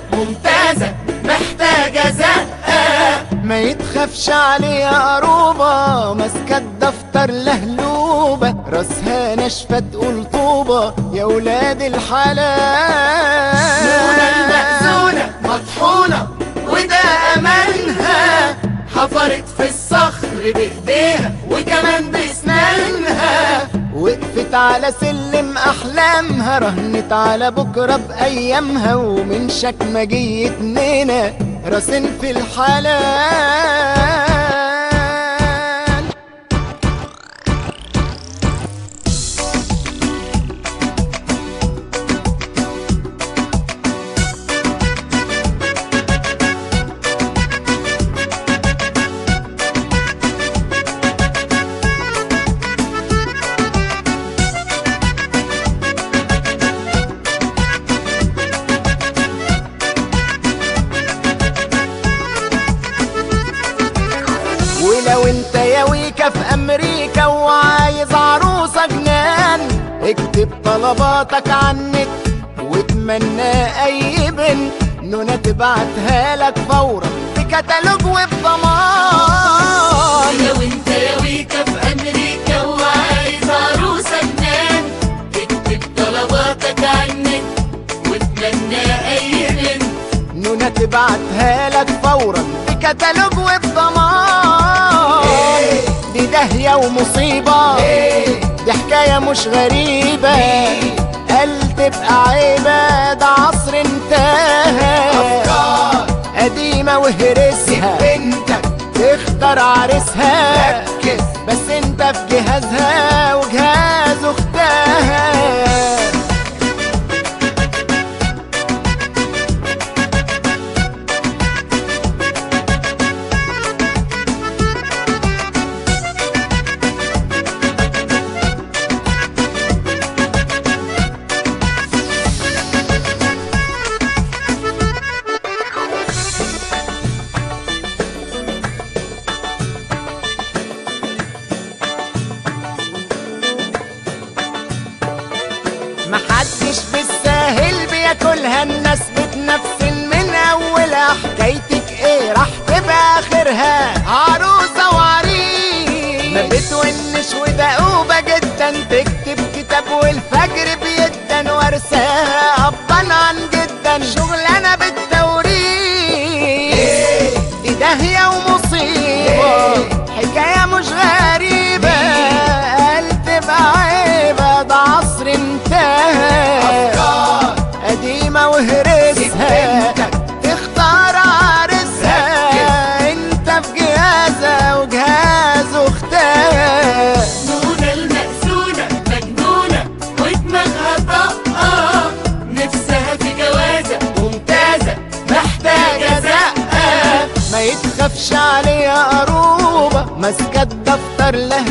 ممتازة محتاجة زقة ما يتخافش عليها قروبة ماسكة الدفتر لهلوبة راسها ناشفة تقول طوبة يا ولاد الحلال نونة المأذونة مطحونة وده أملها حفرت في الصخر بإيديها وكمان بأسنانها وقفت على سلم احلامها رهنت على بكره بايامها ومن شكمة جه اتنينا راسين في الحلال ولو انت يا ويكا في امريكا وعايز عروسة جنان اكتب طلباتك على النت واتمنى اي بنت نونا تبعتها لك فورا بكتالوج وبضمان لو انت يا ويكا في أمريكا وعايز عروسة جنان اكتب طلباتك عنك واتمنى أي بنت نونا تبعتها لك فورا بكتالوج وبضمان دي داهية ومصيبة دي حكاية مش غريبة قال تبقى عيبة ده عصر انتهى قديمة وهرسها بنتك تختار عريسها بس انت في جهازها وجهاز اختها محدش بالساهل بياكلها الناس بتنفسن من اولها حكايتك ايه راح تبقى اخرها عروسه وعريس ما بتونش ودؤوبه جدا تكتب كتاب والفجر بيدن وارساها ابا عن جدا شغلانه بالتوريث دي داهيه ومصيبه حكايه مش غريبه قال تبقى عيبه ده عصر انتهى قديمة وهرسها تختار عرسها انت في جهازها وجهاز اختها نونة المأذونة مجنونة ودماغها طاقة نفسها في جوازة ممتازة محتاجة زقة ما يتخافش عليها قروبة ماسكة الدفتر لها